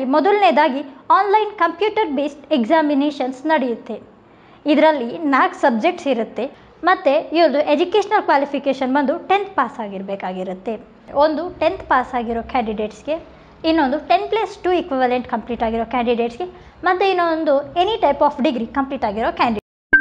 ಮೊದಲನೇದಾಗಿ online computer based examinations ನಡೆಯುತ್ತೆ ಇದರಲ್ಲಿ ನಾಲ್ಕು ಸಬ್ಜೆಕ್ಟ್ಸ್ ಇರುತ್ತೆ ಮತ್ತು ಇವ್ರದ್ದು ಎಜುಕೇಷ್ನಲ್ ಕ್ವಾಲಿಫಿಕೇಷನ್ ಬಂದು ಟೆಂತ್ ಪಾಸ್ ಆಗಿರಬೇಕಾಗಿರುತ್ತೆ ಒಂದು ಟೆಂತ್ ಪಾಸ್ ಆಗಿರೋ ಕ್ಯಾಂಡಿಡೇಟ್ಸ್ಗೆ ಇನ್ನೊಂದು ten plus two equivalent complete ಆಗಿರೋ ಕ್ಯಾಂಡಿಡೇಟ್ಸ್ಗೆ ಮತ್ತು ಇನ್ನೊಂದು any type of degree complete ಆಗಿರೋ ಕ್ಯಾಂಡಿಡೇಟ್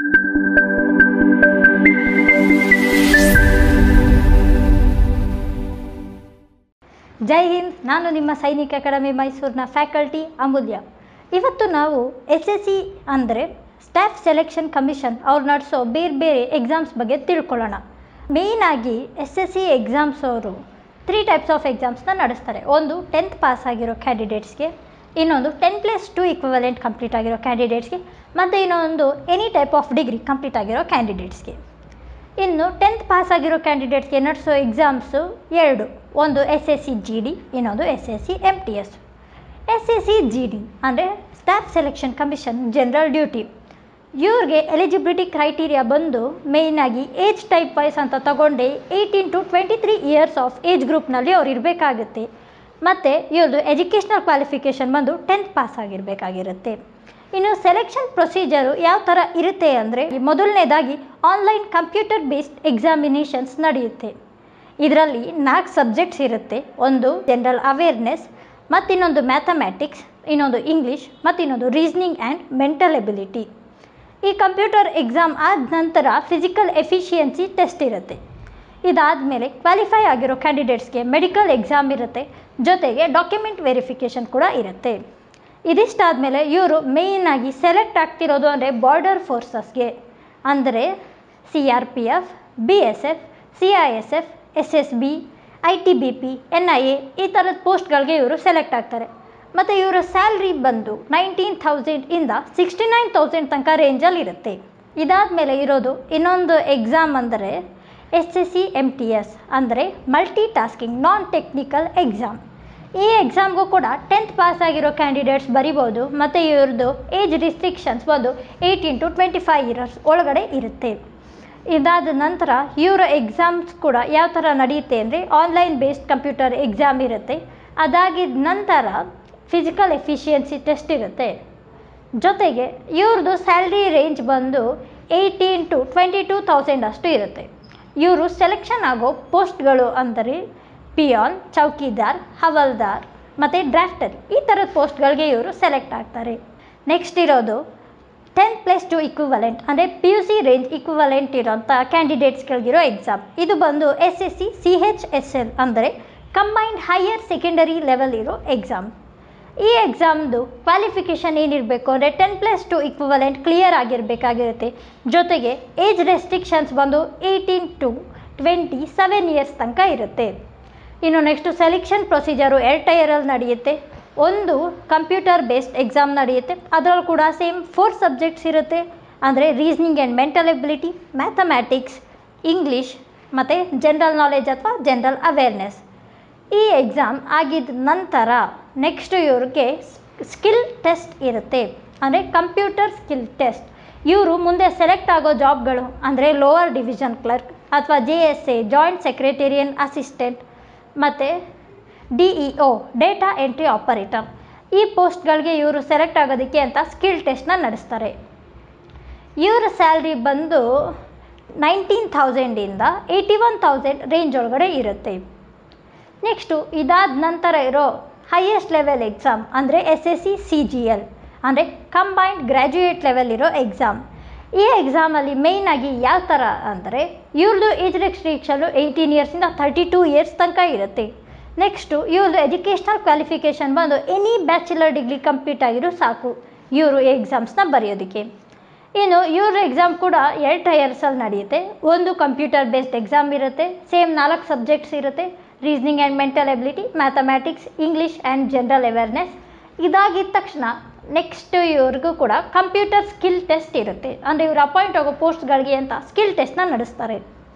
ಜೈ ಹಿಂದ್ ನಾನು ನಿಮ್ಮ ಸೈನಿಕ ಅಕಾಡೆಮಿ ಮೈಸೂರಿನ ಫ್ಯಾಕಲ್ಟಿ ಅಮೂಲ್ಯ ಇವತ್ತು ನಾವು ಎಸ್ ಎಸ್ ಸಿ ಅಂದರೆ ಸ್ಟಾಫ್ ಸೆಲೆಕ್ಷನ್ ಕಮಿಷನ್ ಅವ್ರು ನಡೆಸೋ ಬೇರೆ ಬೇರೆ ಎಕ್ಸಾಮ್ಸ್ ಬಗ್ಗೆ ತಿಳ್ಕೊಳ್ಳೋಣ ಮೇಯ್ನಾಗಿ ಎಸ್ ಎಸ್ ಸಿ ಎಕ್ಸಾಮ್ಸ್ ಅವರು ತ್ರೀ ಟೈಪ್ಸ್ ಆಫ್ ಎಕ್ಸಾಮ್ಸ್ನ ನಡೆಸ್ತಾರೆ ಒಂದು ಟೆಂತ್ ಪಾಸ್ ಆಗಿರೋ ಕ್ಯಾಂಡಿಡೇಟ್ಸ್ಗೆ ಇನ್ನೊಂದು ten plus two equivalent complete ಆಗಿರೋ ಕ್ಯಾಂಡಿಡೇಟ್ಸ್ಗೆ ಮತ್ತು ಇನ್ನೊಂದು any type of degree complete ಆಗಿರೋ ಕ್ಯಾಂಡಿಡೇಟ್ಸ್ಗೆ ಇನ್ನು ಟೆಂತ್ ಪಾಸ್ ಆಗಿರೋ ಕ್ಯಾಂಡಿಡೇಟ್ಸ್ಗೆ ನಡೆಸೋ ಎಕ್ಸಾಮ್ಸು ಎರಡು ಒಂದು S S C G D ಇನ್ನೊಂದು S S C M T S S S C G D ಅಂದರೆ staff selection commission general duty ಇವ್ರಿಗೆ ಎಲಿಜಿಬಿಲಿಟಿ ಕ್ರೈಟೀರಿಯಾ ಬಂದು ಮೇಯ್ನಾಗಿ ಏಜ್ ಟೈಪ್ ವೈಸ್ ಅಂತ ತಗೊಂಡೆ eighteen to twenty three years of age ಗ್ರೂಪ್ನಲ್ಲಿ ಅವ್ರು ಇರಬೇಕಾಗುತ್ತೆ ಮತ್ತು ಇವ್ರದ್ದು ಎಜುಕೇಷ್ನಲ್ ಕ್ವಾಲಿಫಿಕೇಷನ್ ಬಂದು ಟೆಂತ್ ಪಾಸ್ ಆಗಿರಬೇಕಾಗಿರುತ್ತೆ ಇನ್ನು ಸೆಲೆಕ್ಷನ್ ಪ್ರೊಸೀಜರು ಯಾವ ಥರ ಇರುತ್ತೆ ಅಂದರೆ ಮೊದಲನೇದಾಗಿ ಆನ್ಲೈನ್ ಕಂಪ್ಯೂಟರ್ ಬೇಸ್ಡ್ ಎಕ್ಸಾಮಿನೇಷನ್ಸ್ ನಡೆಯುತ್ತೆ ಇದರಲ್ಲಿ ನಾಲ್ಕು ಸಬ್ಜೆಕ್ಟ್ಸ್ ಇರುತ್ತೆ ಒಂದು ಜನರಲ್ ಅವೇರ್ನೆಸ್ ಮತ್ತಿನ್ನೊಂದು ಮ್ಯಾಥಮ್ಯಾಟಿಕ್ಸ್ ಇನ್ನೊಂದು ಇಂಗ್ಲೀಷ್ ಮತ್ತಿನ್ನೊಂದು ರೀಸ್ನಿಂಗ್ ಆ್ಯಂಡ್ ಮೆಂಟಲ್ ಎಬಿಲಿಟಿ ಈ ಕಂಪ್ಯೂಟರ್ ಎಕ್ಸಾಮ್ ಆದ ನಂತರ ಫಿಸಿಕಲ್ ಎಫಿಷಿಯನ್ಸಿ ಟೆಸ್ಟ್ ಇರುತ್ತೆ ಇದಾದಮೇಲೆ ಕ್ವಾಲಿಫೈ ಆಗಿರೋ ಕ್ಯಾಂಡಿಡೇಟ್ಸ್ಗೆ ಮೆಡಿಕಲ್ ಎಕ್ಸಾಮ್ ಇರುತ್ತೆ ಜೊತೆಗೆ ಡಾಕ್ಯುಮೆಂಟ್ ವೆರಿಫಿಕೇಷನ್ ಕೂಡ ಇರುತ್ತೆ ಇದಿಷ್ಟಾದಮೇಲೆ ಇವರು ಮೇಯ್ನಾಗಿ ಸೆಲೆಕ್ಟ್ ಆಗ್ತಿರೋದು ಅಂದರೆ ಬಾರ್ಡರ್ ಫೋರ್ಸಸ್ಗೆ ಅಂದರೆ C R P F B S F C I S F S S B I T B P N I A ಈ ಥರದ ಪೋಸ್ಟ್ಗಳಿಗೆ ಇವರು ಸೆಲೆಕ್ಟ್ ಆಗ್ತಾರೆ ಮತ್ತು ಇವರ ಸ್ಯಾಲ್ರಿ ಬಂದು ನೈನ್ಟೀನ್ ಥೌಸಂಡಿಂದ ಸಿಕ್ಸ್ಟಿ ನೈನ್ ತೌಸಂಡ್ ತನಕ ರೇಂಜಲ್ಲಿ ಇರುತ್ತೆ ಇದಾದಮೇಲೆ ಇರೋದು ಇನ್ನೊಂದು ಎಕ್ಸಾಮ್ ಅಂದರೆ S S C M T S ಅಂದರೆ multi tasking non technical exam ಈ ಎಕ್ಸಾಮ್ಗೂ ಕೂಡ ಟೆಂತ್ ಪಾಸ್ ಆಗಿರೋ ಕ್ಯಾಂಡಿಡೇಟ್ಸ್ ಬರಿಬೋದು ಮತ್ತು ಇವ್ರದ್ದು ಏಜ್ ರಿಸ್ಟ್ರಿಕ್ಷನ್ಸ್ ಬಂದು eighteen to twenty five years ಒಳಗಡೆ ಇರುತ್ತೆ ಇದಾದ ನಂತರ ಇವರ ಎಕ್ಸಾಮ್ಸ್ ಕೂಡ ಯಾವ ಥರ ನಡೆಯುತ್ತೆ ಅಂದರೆ ಆನ್ಲೈನ್ ಬೇಸ್ಡ್ ಕಂಪ್ಯೂಟರ್ ಎಕ್ಸಾಮ್ ಇರುತ್ತೆ ಅದಾಗಿದ ನಂತರ ಫಿಸಿಕಲ್ ಎಫಿಷಿಯನ್ಸಿ ಟೆಸ್ಟ್ ಇರುತ್ತೆ ಜೊತೆಗೆ ಇವ್ರದ್ದು ಸ್ಯಾಲ್ರಿ ರೇಂಜ್ ಬಂದು eighteen to twenty two thousand ಅಷ್ಟು ಇರುತ್ತೆ ಇವರು ಸೆಲೆಕ್ಷನ್ ಆಗೋ ಪೋಸ್ಟ್ಗಳು ಅಂದರೆ ಪಿಯಾನ್ ಚೌಕಿದಾರ್ ಹವಲ್ದಾರ್ ಮತ್ತು ಡ್ರಾಫ್ಟರ್ ಈ ಥರದ ಪೋಸ್ಟ್ಗಳಿಗೆ ಇವರು ಸೆಲೆಕ್ಟ್ ಆಗ್ತಾರೆ ನೆಕ್ಸ್ಟ್ ಇರೋದು ಟೆಂತ್ ಪ್ಲಸ್ ಟು ಇಕ್ವಿವಲೆಂಟ್ ಅಂದರೆ P U C range equivalent ಇರೋಂಥ ಕ್ಯಾಂಡಿಡೇಟ್ಸ್ಗಳಿಗಿರೋ ಎಕ್ಸಾಮ್ ಇದು ಬಂದು S S C C H S L ಅಂದರೆ ಕಂಬೈನ್ಡ್ ಹೈಯರ್ ಸೆಕೆಂಡರಿ ಲೆವೆಲ್ ಇರೋ ಎಕ್ಸಾಮ್ ಈ ಎಕ್ಸಾಮ್ದು ಕ್ವಾಲಿಫಿಕೇಷನ್ ಏನಿರಬೇಕು ಅಂದರೆ ten plus two equivalent clear ಆಗಿರಬೇಕಾಗಿರುತ್ತೆ ಜೊತೆಗೆ ಏಜ್ ರೆಸ್ಟ್ರಿಕ್ಷನ್ಸ್ ಬಂದು eighteen to twenty seven years ತನಕ ಇರುತ್ತೆ ಇನ್ನು ನೆಕ್ಸ್ಟು ಸೆಲೆಕ್ಷನ್ ಪ್ರೊಸೀಜರು ಎರಡು ಟೈರಲ್ಲಿ ನಡೆಯುತ್ತೆ ಒಂದು ಕಂಪ್ಯೂಟರ್ ಬೇಸ್ಡ್ ಎಕ್ಸಾಮ್ ನಡೆಯುತ್ತೆ ಅದರಲ್ಲೂ ಕೂಡ ಸೇಮ್ ಫೋರ್ ಸಬ್ಜೆಕ್ಟ್ಸ್ ಇರುತ್ತೆ ಅಂದರೆ reasoning and mental ability mathematics English ಮತ್ತು ಜನರಲ್ ನಾಲೆಜ್ ಅಥವಾ ಜನರಲ್ ಅವೇರ್ನೆಸ್ ಈ ಎಕ್ಸಾಮ್ ಆಗಿದ ನಂತರ ನೆಕ್ಸ್ಟ್ ಇವ್ರಿಗೆ ಸ್ಕಿಲ್ ಟೆಸ್ಟ್ ಇರುತ್ತೆ ಅಂದರೆ ಕಂಪ್ಯೂಟರ್ ಸ್ಕಿಲ್ ಟೆಸ್ಟ್ ಇವರು ಮುಂದೆ ಸೆಲೆಕ್ಟ್ ಆಗೋ ಜಾಬ್ಗಳು ಅಂದರೆ ಲೋವರ್ ಡಿವಿಷನ್ ಕ್ಲರ್ಕ್ ಅಥವಾ J S A joint secretariat assistant ಮತ್ತು D E O data entry operator ಈ ಪೋಸ್ಟ್ಗಳಿಗೆ ಇವರು ಸೆಲೆಕ್ಟ್ ಆಗೋದಕ್ಕೆ ಅಂತ ಸ್ಕಿಲ್ ಟೆಸ್ಟ್ನ ನಡೆಸ್ತಾರೆ ಇವರ ಸ್ಯಾಲ್ರಿ ಬಂದು ನೈನ್ಟೀನ್ ಥೌಸಂಡಿಂದ ಏಯ್ಟಿ ಒನ್ ತೌಸಂಡ್ ರೇಂಜ್ ಒಳಗಡೆ ಇರುತ್ತೆ ನೆಕ್ಸ್ಟು ಇದಾದ ನಂತರ ಇರೋ ಹೈಯೆಸ್ಟ್ ಲೆವೆಲ್ ಎಕ್ಸಾಮ್ ಅಂದರೆ S S C C G L ಅಂದರೆ ಕಂಬೈನ್ಡ್ ಗ್ರ್ಯಾಜುಯೇಟ್ ಲೆವೆಲ್ ಇರೋ ಎಕ್ಸಾಮ್ ಈ ಎಕ್ಸಾಮಲ್ಲಿ ಮೇಯ್ನಾಗಿ ಯಾವ ಥರ ಅಂದರೆ ಇವ್ರದ್ದು ಏಜ್ ರೆಸ್ಟ್ರಿಕ್ಷನು ಏಯ್ಟೀನ್ ಇಯರ್ಸಿಂದ ತರ್ಟಿ ಟೂ ಇಯರ್ಸ್ ತನಕ ಇರುತ್ತೆ ನೆಕ್ಸ್ಟು ಇವ್ರದ್ದು ಎಜುಕೇಷ್ನಲ್ ಕ್ವಾಲಿಫಿಕೇಷನ್ ಬಂದು ಎನಿ ಬ್ಯಾಚುಲರ್ ಡಿಗ್ರಿ ಕಂಪ್ಲೀಟ್ ಆಗಿರೋ ಸಾಕು ಇವರು ಎಕ್ಸಾಮ್ಸ್ನ ಬರೆಯೋದಕ್ಕೆ ಇನ್ನು ಇವ್ರ ಎಕ್ಸಾಮ್ ಕೂಡ ಎರಡು ಟೈರ್ಸಲ್ಲಿ ನಡೆಯುತ್ತೆ ಒಂದು ಕಂಪ್ಯೂಟರ್ ಬೇಸ್ಡ್ ಎಕ್ಸಾಮ್ ಇರುತ್ತೆ ಸೇಮ್ ನಾಲ್ಕು ಸಬ್ಜೆಕ್ಟ್ಸ್ ಇರುತ್ತೆ reasoning and mental ability mathematics English and general awareness ಇದಾಗಿದ ತಕ್ಷಣ ನೆಕ್ಸ್ಟ್ ಇವ್ರಿಗೂ ಕೂಡ ಕಂಪ್ಯೂಟರ್ ಸ್ಕಿಲ್ ಟೆಸ್ಟ್ ಇರುತ್ತೆ ಅಂದರೆ ಇವ್ರು ಅಪಾಯಿಂಟ್ ಆಗೋ ಪೋಸ್ಟ್ಗಳಿಗೆ ಅಂತ ಸ್ಕಿಲ್ ಟೆಸ್ಟ್ನ ನಡೆಸ್ತಾರೆ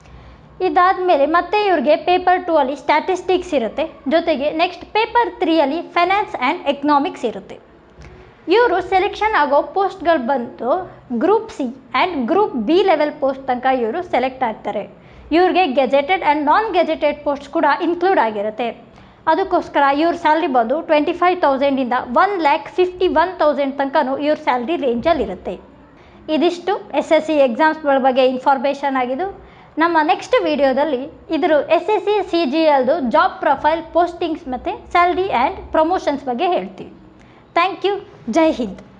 ಇದಾದಮೇಲೆ ಮತ್ತೆ ಇವ್ರಿಗೆ ಪೇಪರ್ ಟೂ ಅಲ್ಲಿ ಸ್ಟ್ಯಾಟಿಸ್ಟಿಕ್ಸ್ ಇರುತ್ತೆ ಜೊತೆಗೆ ನೆಕ್ಸ್ಟ್ ಪೇಪರ್ ತ್ರೀಯಲ್ಲಿ ಫೈನಾನ್ಸ್ ಆ್ಯಂಡ್ ಎಕನಾಮಿಕ್ಸ್ ಇರುತ್ತೆ ಇವರು ಸೆಲೆಕ್ಷನ್ ಆಗೋ ಪೋಸ್ಟ್ಗಳು ಬಂದು group C and group B level post ತನಕ ಇವರು ಸೆಲೆಕ್ಟ್ ಆಗ್ತಾರೆ ಇವ್ರಿಗೆ gazetted and non gazetted post ಕೂಡ ಇನ್ಕ್ಲೂಡ್ ಆಗಿರುತ್ತೆ ಅದಕ್ಕೋಸ್ಕರ ಇವ್ರ ಸ್ಯಾಲ್ರಿ ಬಂದು ಟ್ವೆಂಟಿ ಫೈವ್ ತೌಸಂಡಿಂದ one lakh fifty one thousand ತನಕನೂ ಇವ್ರ ಸ್ಯಾಲ್ರಿ ರೇಂಜಲ್ಲಿರುತ್ತೆ ಇದಿಷ್ಟು ಎಸ್ ಎಸ್ ಸಿ ಎಕ್ಸಾಮ್ಸ್ಗಳ ಬಗ್ಗೆ ಇನ್ಫಾರ್ಮೇಷನ್ ಆಗಿದ್ದು ನಮ್ಮ ನೆಕ್ಸ್ಟ್ ವಿಡಿಯೋದಲ್ಲಿ ಇದ್ರ S S C C G ಎಲ್ದು ಜಾಬ್ ಪ್ರೊಫೈಲ್ ಪೋಸ್ಟಿಂಗ್ಸ್ ಮತ್ತು ಸ್ಯಾಲ್ರಿ ಆ್ಯಂಡ್ ಪ್ರಮೋಷನ್ಸ್ ಬಗ್ಗೆ ಹೇಳ್ತೀವಿ ಥ್ಯಾಂಕ್ ಯು ಜೈ ಹಿಂದ್